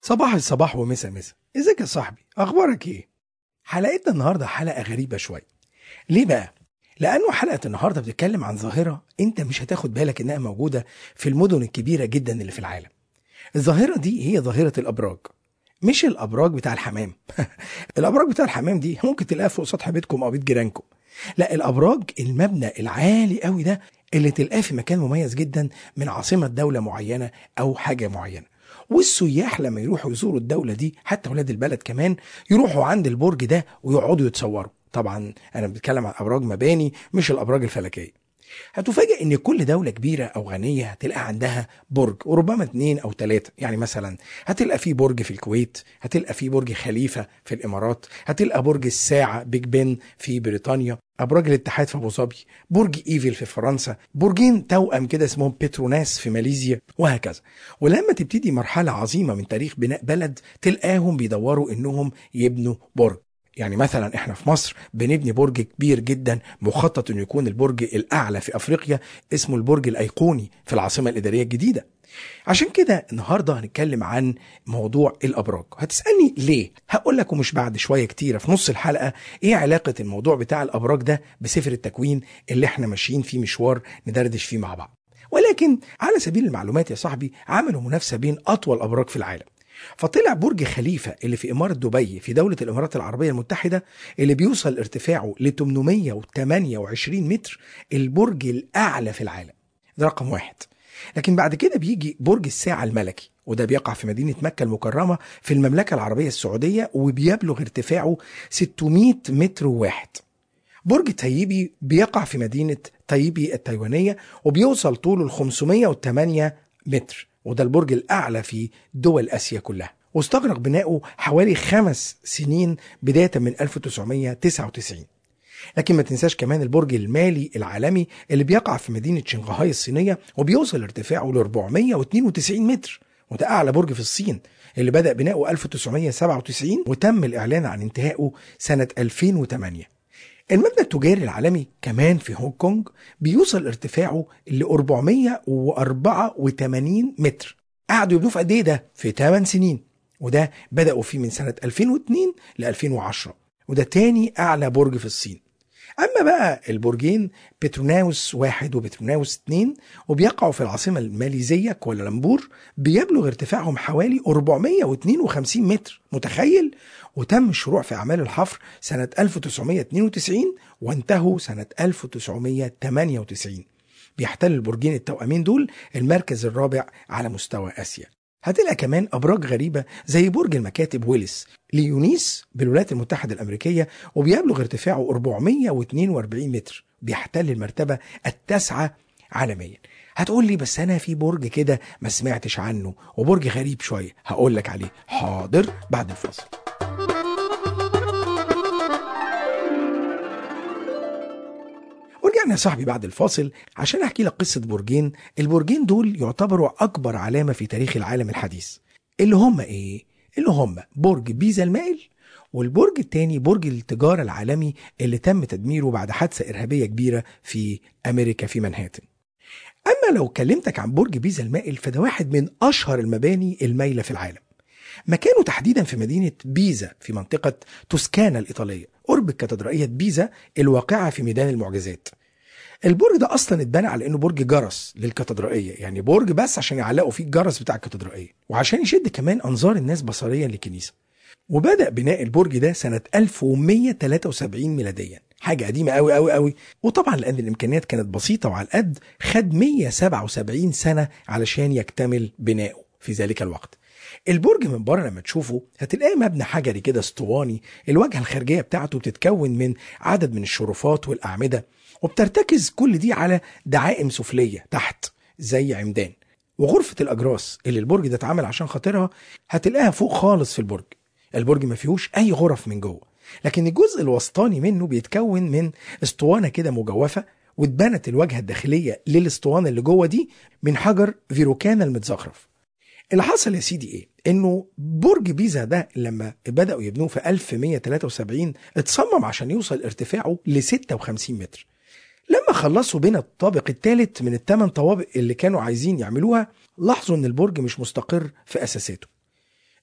صباح الصباح ومسا مسا ازيك يا صاحبي اخبارك ايه حلقتنا النهارده حلقه غريبه شويه ليه بقى لانه حلقه النهارده بتتكلم عن ظاهره انت مش هتاخد بالك انها موجوده في المدن الكبيره جدا اللي في العالم الظاهره دي هي ظاهره الابراج مش الابراج بتاع الحمام الابراج بتاع الحمام دي ممكن تلاقيها فوق سطح بيتكم او بيت جيرانكم لا الابراج المبنى العالي قوي ده اللي تلقاه في مكان مميز جدا من عاصمه دوله معينه او حاجه معينه والسياح لما يروحوا يزوروا الدوله دي حتى ولاد البلد كمان يروحوا عند البرج ده ويقعدوا يتصوروا طبعا انا بتكلم عن ابراج مباني مش الابراج الفلكيه هتفاجئ ان كل دولة كبيرة او غنية هتلقى عندها برج وربما اتنين او تلاتة يعني مثلا هتلقى في برج في الكويت هتلقى في برج خليفة في الامارات هتلقى برج الساعة بيج بن في بريطانيا ابراج الاتحاد في ابو ظبي برج ايفل في فرنسا برجين توأم كده اسمهم بتروناس في ماليزيا وهكذا ولما تبتدي مرحلة عظيمة من تاريخ بناء بلد تلقاهم بيدوروا انهم يبنوا برج يعني مثلا احنا في مصر بنبني برج كبير جدا مخطط انه يكون البرج الاعلى في افريقيا اسمه البرج الايقوني في العاصمه الاداريه الجديده عشان كده النهارده هنتكلم عن موضوع الابراج هتسالني ليه هقول لك ومش بعد شويه كتيره في نص الحلقه ايه علاقه الموضوع بتاع الابراج ده بسفر التكوين اللي احنا ماشيين فيه مشوار ندردش فيه مع بعض ولكن على سبيل المعلومات يا صاحبي عملوا منافسه بين اطول ابراج في العالم فطلع برج خليفة اللي في إمارة دبي في دولة الإمارات العربية المتحدة اللي بيوصل ارتفاعه ل 828 متر البرج الأعلى في العالم ده رقم واحد لكن بعد كده بيجي برج الساعة الملكي وده بيقع في مدينة مكة المكرمة في المملكة العربية السعودية وبيبلغ ارتفاعه 600 متر واحد برج تايبي بيقع في مدينة تايبي التايوانية وبيوصل طوله ل 508 متر وده البرج الأعلى في دول آسيا كلها واستغرق بناؤه حوالي خمس سنين بداية من 1999 لكن ما تنساش كمان البرج المالي العالمي اللي بيقع في مدينة شنغهاي الصينية وبيوصل ارتفاعه ل 492 متر وده أعلى برج في الصين اللي بدأ بناؤه 1997 وتم الإعلان عن انتهائه سنة 2008 المبنى التجاري العالمي كمان في هونج كونج بيوصل ارتفاعه ل 484 متر قعدوا يبنوه في قد ايه ده؟ في 8 سنين وده بدأوا فيه من سنة 2002 ل 2010 وده تاني أعلى برج في الصين أما بقى البرجين بتروناوس واحد وبتروناوس اتنين وبيقعوا في العاصمة الماليزية كوالالمبور بيبلغ ارتفاعهم حوالي 452 متر متخيل؟ وتم الشروع في أعمال الحفر سنة 1992 وانتهوا سنة 1998 بيحتل البرجين التوأمين دول المركز الرابع على مستوى آسيا هتلاقي كمان أبراج غريبة زي برج المكاتب ويلس ليونيس بالولايات المتحدة الأمريكية وبيبلغ ارتفاعه 442 متر بيحتل المرتبة التاسعة عالميا هتقول لي بس أنا في برج كده ما سمعتش عنه وبرج غريب شوية هقول لك عليه حاضر بعد الفاصل ورجعنا يا صاحبي بعد الفاصل عشان احكي لك قصه برجين البرجين دول يعتبروا اكبر علامه في تاريخ العالم الحديث اللي هم ايه اللي هم برج بيزا المائل والبرج الثاني برج التجاره العالمي اللي تم تدميره بعد حادثه ارهابيه كبيره في امريكا في منهاتن اما لو كلمتك عن برج بيزا المائل فده واحد من اشهر المباني المايله في العالم مكانه تحديدا في مدينة بيزا في منطقة توسكانا الإيطالية قرب كاتدرائية بيزا الواقعة في ميدان المعجزات البرج ده أصلا اتبنى على إنه برج جرس للكاتدرائية يعني برج بس عشان يعلقوا فيه الجرس بتاع الكاتدرائية وعشان يشد كمان أنظار الناس بصريا للكنيسة وبدأ بناء البرج ده سنة 1173 ميلاديا حاجة قديمة قوي قوي قوي وطبعا لأن الإمكانيات كانت بسيطة وعلى القد خد 177 سنة علشان يكتمل بناؤه في ذلك الوقت البرج من بره لما تشوفه هتلاقيه مبنى حجري كده اسطواني الواجهه الخارجيه بتاعته بتتكون من عدد من الشرفات والاعمده وبترتكز كل دي على دعائم سفليه تحت زي عمدان وغرفه الاجراس اللي البرج ده اتعمل عشان خاطرها هتلاقيها فوق خالص في البرج البرج ما فيهوش اي غرف من جوه لكن الجزء الوسطاني منه بيتكون من اسطوانه كده مجوفه واتبنت الواجهه الداخليه للاسطوانه اللي جوه دي من حجر فيروكانا المتزخرف اللي حصل يا سيدي ايه؟ انه برج بيزا ده لما بداوا يبنوه في 1173 اتصمم عشان يوصل ارتفاعه ل 56 متر. لما خلصوا بين الطابق الثالث من الثمان طوابق اللي كانوا عايزين يعملوها لاحظوا ان البرج مش مستقر في اساساته.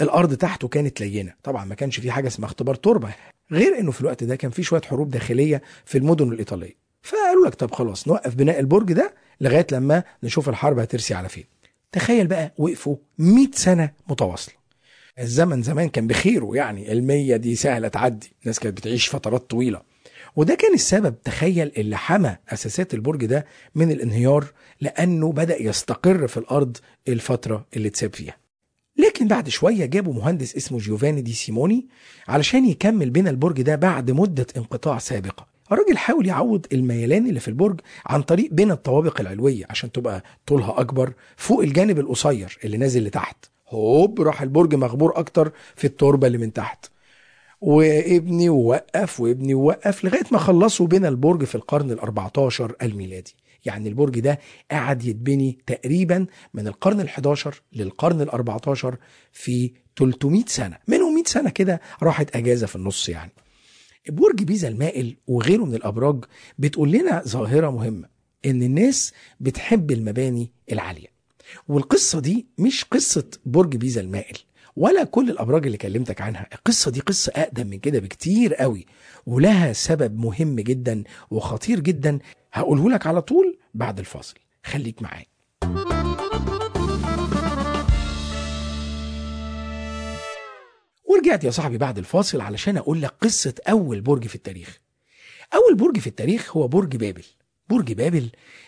الارض تحته كانت لينه طبعا ما كانش في حاجه اسمها اختبار تربه غير انه في الوقت ده كان في شويه حروب داخليه في المدن الايطاليه فقالوا لك طب خلاص نوقف بناء البرج ده لغايه لما نشوف الحرب هترسي على فين تخيل بقى وقفوا 100 سنه متواصله الزمن زمان كان بخيره يعني المية دي سهلة تعدي الناس كانت بتعيش فترات طويلة وده كان السبب تخيل اللي حمى أساسات البرج ده من الانهيار لأنه بدأ يستقر في الأرض الفترة اللي اتساب فيها لكن بعد شوية جابوا مهندس اسمه جيوفاني دي سيموني علشان يكمل بناء البرج ده بعد مدة انقطاع سابقة الراجل حاول يعوض الميلان اللي في البرج عن طريق بناء الطوابق العلوية عشان تبقى طولها أكبر فوق الجانب القصير اللي نازل لتحت هوب راح البرج مغبور أكتر في التربة اللي من تحت وابني ووقف وابني ووقف لغاية ما خلصوا بنا البرج في القرن ال14 الميلادي يعني البرج ده قعد يتبني تقريبا من القرن ال11 للقرن ال14 في 300 سنة منهم 100 سنة كده راحت أجازة في النص يعني برج بيزا المائل وغيره من الأبراج بتقول لنا ظاهرة مهمة إن الناس بتحب المباني العالية والقصة دي مش قصة برج بيزا المائل ولا كل الابراج اللي كلمتك عنها القصه دي قصه اقدم من كده بكتير قوي ولها سبب مهم جدا وخطير جدا هقوله لك على طول بعد الفاصل خليك معايا ورجعت يا صاحبي بعد الفاصل علشان اقول لك قصه اول برج في التاريخ اول برج في التاريخ هو برج بابل برج بابل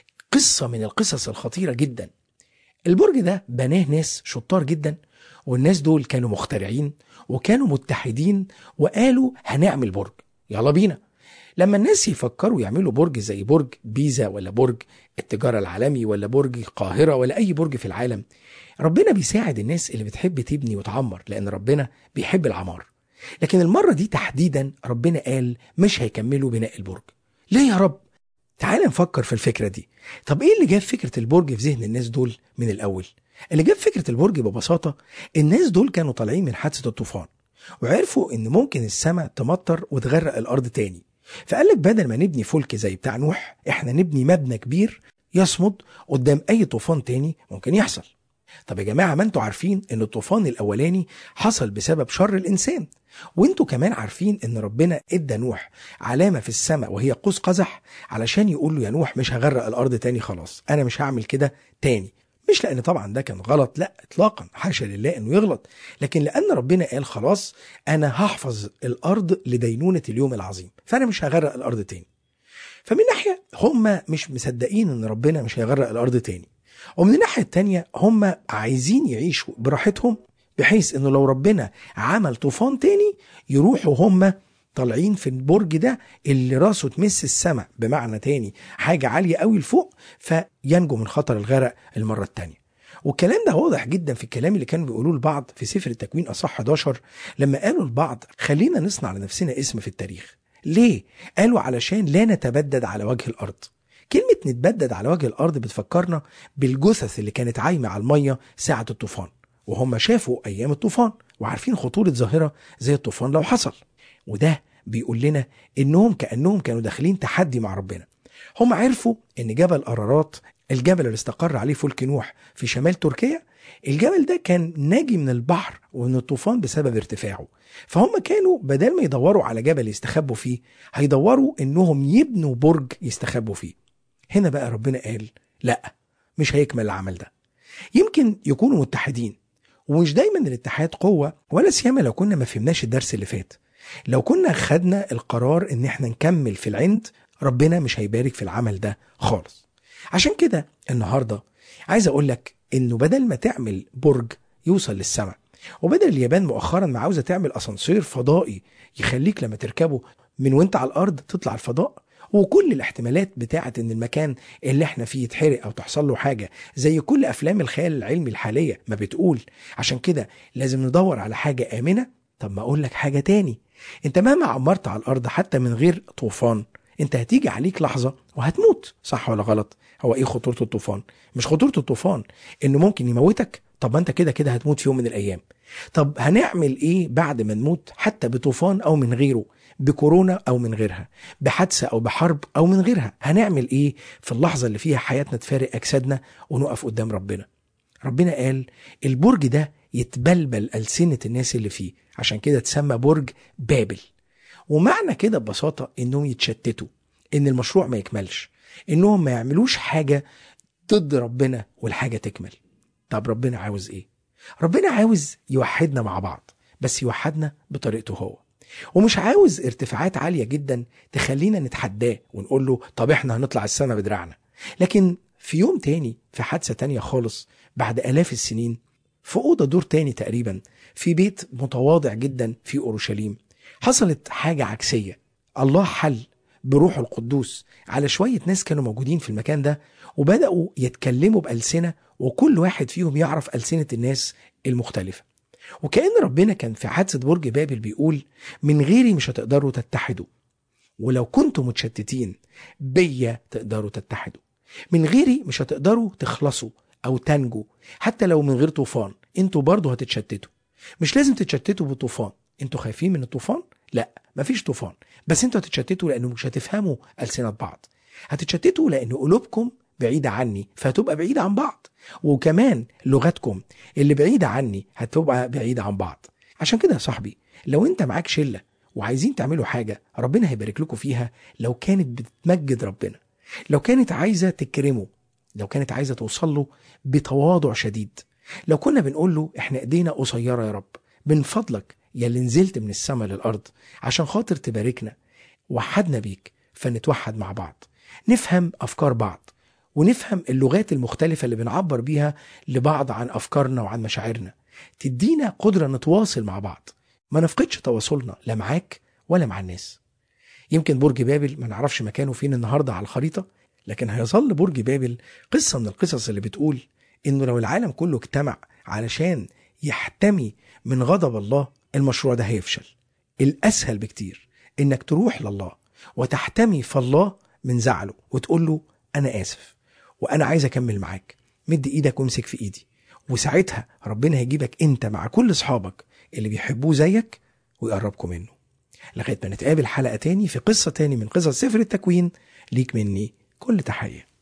قصه من القصص الخطيره جدا البرج ده بناه ناس شطار جدا والناس دول كانوا مخترعين وكانوا متحدين وقالوا هنعمل برج يلا بينا لما الناس يفكروا يعملوا برج زي برج بيزا ولا برج التجارة العالمي ولا برج القاهرة ولا أي برج في العالم ربنا بيساعد الناس اللي بتحب تبني وتعمر لأن ربنا بيحب العمار لكن المرة دي تحديدا ربنا قال مش هيكملوا بناء البرج ليه يا رب؟ تعال نفكر في الفكرة دي طب ايه اللي جاب فكرة البرج في ذهن الناس دول من الأول؟ اللي جاب فكرة البرج ببساطة الناس دول كانوا طالعين من حادثة الطوفان وعرفوا ان ممكن السماء تمطر وتغرق الارض تاني فقال لك بدل ما نبني فلك زي بتاع نوح احنا نبني مبنى كبير يصمد قدام اي طوفان تاني ممكن يحصل طب يا جماعة ما انتوا عارفين ان الطوفان الاولاني حصل بسبب شر الانسان وانتوا كمان عارفين ان ربنا ادى نوح علامة في السماء وهي قوس قزح علشان يقول له يا نوح مش هغرق الارض تاني خلاص انا مش هعمل كده تاني مش لان طبعا ده كان غلط لا اطلاقا حاشا لله انه يغلط لكن لان ربنا قال خلاص انا هحفظ الارض لدينونه اليوم العظيم فانا مش هغرق الارض تاني فمن ناحيه هم مش مصدقين ان ربنا مش هيغرق الارض تاني ومن الناحيه التانيه هم عايزين يعيشوا براحتهم بحيث انه لو ربنا عمل طوفان تاني يروحوا هم طالعين في البرج ده اللي راسه تمس السماء بمعنى تاني حاجة عالية قوي لفوق فينجو من خطر الغرق المرة التانية والكلام ده واضح جدا في الكلام اللي كانوا بيقولوه لبعض في سفر التكوين اصح 11 لما قالوا لبعض خلينا نصنع لنفسنا اسم في التاريخ ليه قالوا علشان لا نتبدد على وجه الارض كلمة نتبدد على وجه الأرض بتفكرنا بالجثث اللي كانت عايمة على المية ساعة الطوفان وهم شافوا أيام الطوفان وعارفين خطورة ظاهرة زي الطوفان لو حصل وده بيقول لنا انهم كانهم كانوا داخلين تحدي مع ربنا هم عرفوا ان جبل ارارات الجبل اللي استقر عليه فلك نوح في شمال تركيا الجبل ده كان ناجي من البحر ومن الطوفان بسبب ارتفاعه فهم كانوا بدل ما يدوروا على جبل يستخبوا فيه هيدوروا انهم يبنوا برج يستخبوا فيه هنا بقى ربنا قال لا مش هيكمل العمل ده يمكن يكونوا متحدين ومش دايما الاتحاد قوة ولا سيما لو كنا ما فهمناش الدرس اللي فات لو كنا خدنا القرار ان احنا نكمل في العند ربنا مش هيبارك في العمل ده خالص عشان كده النهارده عايز اقول لك انه بدل ما تعمل برج يوصل للسماء وبدل اليابان مؤخرا ما عاوزه تعمل اسانسير فضائي يخليك لما تركبه من وانت على الارض تطلع الفضاء وكل الاحتمالات بتاعه ان المكان اللي احنا فيه يتحرق او تحصل له حاجه زي كل افلام الخيال العلمي الحاليه ما بتقول عشان كده لازم ندور على حاجه امنه طب ما اقول لك حاجه تاني انت مهما عمرت على الارض حتى من غير طوفان انت هتيجي عليك لحظه وهتموت صح ولا غلط هو ايه خطوره الطوفان مش خطوره الطوفان انه ممكن يموتك طب ما انت كده كده هتموت في يوم من الايام طب هنعمل ايه بعد ما نموت حتى بطوفان او من غيره بكورونا او من غيرها بحادثه او بحرب او من غيرها هنعمل ايه في اللحظه اللي فيها حياتنا تفارق اجسادنا ونقف قدام ربنا ربنا قال البرج ده يتبلبل ألسنة الناس اللي فيه عشان كده اتسمى برج بابل ومعنى كده ببساطة إنهم يتشتتوا إن المشروع ما يكملش إنهم ما يعملوش حاجة ضد ربنا والحاجة تكمل طب ربنا عاوز إيه؟ ربنا عاوز يوحدنا مع بعض بس يوحدنا بطريقته هو ومش عاوز ارتفاعات عالية جدا تخلينا نتحداه ونقول له طب احنا هنطلع السما بدراعنا لكن في يوم تاني في حادثة تانية خالص بعد آلاف السنين في أوضة دور تاني تقريبا في بيت متواضع جدا في أورشليم حصلت حاجة عكسية الله حل بروحه القدوس على شوية ناس كانوا موجودين في المكان ده وبدأوا يتكلموا بألسنة وكل واحد فيهم يعرف ألسنة الناس المختلفة وكأن ربنا كان في حادثة برج بابل بيقول من غيري مش هتقدروا تتحدوا ولو كنتم متشتتين بيا تقدروا تتحدوا من غيري مش هتقدروا تخلصوا أو تنجوا حتى لو من غير طوفان انتوا برضه هتتشتتوا مش لازم تتشتتوا بالطوفان انتوا خايفين من الطوفان لا مفيش طوفان بس انتوا هتتشتتوا لانه مش هتفهموا ألسنة بعض هتتشتتوا لان قلوبكم بعيدة عني فهتبقى بعيدة عن بعض وكمان لغتكم اللي بعيدة عني هتبقى بعيدة عن بعض عشان كده يا صاحبي لو انت معاك شلة وعايزين تعملوا حاجة ربنا هيبارك لكم فيها لو كانت بتمجد ربنا لو كانت عايزة تكرمه لو كانت عايزة توصل له بتواضع شديد لو كنا بنقول له احنا ايدينا قصيرة يا رب من فضلك يا اللي نزلت من السماء للأرض عشان خاطر تباركنا وحدنا بيك فنتوحد مع بعض نفهم أفكار بعض ونفهم اللغات المختلفة اللي بنعبر بيها لبعض عن أفكارنا وعن مشاعرنا تدينا قدرة نتواصل مع بعض ما نفقدش تواصلنا لا معاك ولا مع الناس يمكن برج بابل ما نعرفش مكانه فين النهاردة على الخريطة لكن هيظل برج بابل قصة من القصص اللي بتقول إنه لو العالم كله اجتمع علشان يحتمي من غضب الله المشروع ده هيفشل الأسهل بكتير إنك تروح لله وتحتمي في الله من زعله وتقول له أنا آسف وأنا عايز أكمل معاك مد إيدك وامسك في إيدي وساعتها ربنا هيجيبك أنت مع كل أصحابك اللي بيحبوه زيك ويقربكم منه لغاية ما نتقابل حلقة تاني في قصة تاني من قصص سفر التكوين ليك مني كل تحية